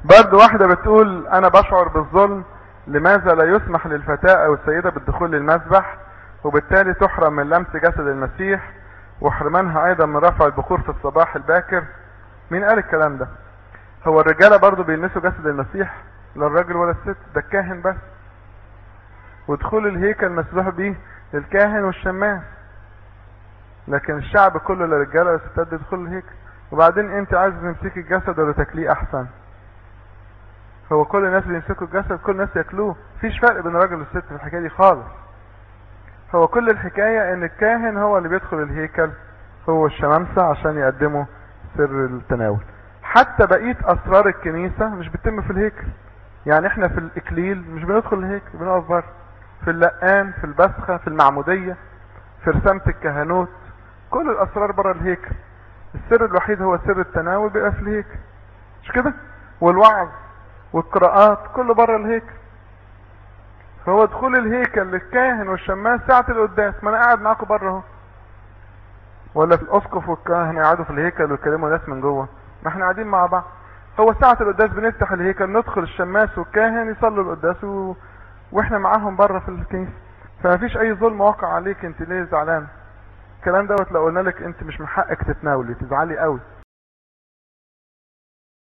برضه واحدة بتقول انا بشعر بالظلم لماذا لا يسمح للفتاة او السيدة بالدخول للمسبح وبالتالي تحرم من لمس جسد المسيح وحرمانها ايضا من رفع البخور في الصباح الباكر مين قال الكلام ده هو الرجالة برضه بيلمسوا جسد المسيح لا الراجل ولا الست ده الكاهن بس ودخول الهيكل مسموح به للكاهن والشماس لكن الشعب كله لا رجاله ولا ستات بيدخلوا الهيكل وبعدين انت عايز تمسكي الجسد ولا تاكليه احسن هو كل الناس بيمسكوا الجسد كل الناس ياكلوه مفيش فرق بين الراجل والست في الحكايه دي خالص هو كل الحكايه ان الكاهن هو اللي بيدخل الهيكل هو الشمامسه عشان يقدموا سر التناول حتى بقيه اسرار الكنيسه مش بتتم في الهيكل يعني احنا في الاكليل مش بندخل الهيكل بنقف بره في اللقان في البسخه في المعموديه في رسامه الكهنوت كل الاسرار بره الهيكل السر الوحيد هو سر التناول بيبقى في الهيكل مش كده والوعظ والقراءات كله بره الهيكل فهو دخول الهيكل للكاهن والشماس ساعة القداس ما انا قاعد معاكم بره اهو ولا في الاسقف والكاهن يقعدوا في الهيكل ويكلموا ناس من جوه ما احنا قاعدين مع بعض هو ساعة القداس بنفتح الهيكل ندخل الشماس والكاهن يصلوا القداس و... واحنا معاهم بره في الكنيسة فما فيش اي ظلم واقع عليك انت ليه زعلان الكلام دوت لو قلنا لك انت مش من حقك تتناولي تزعلي قوي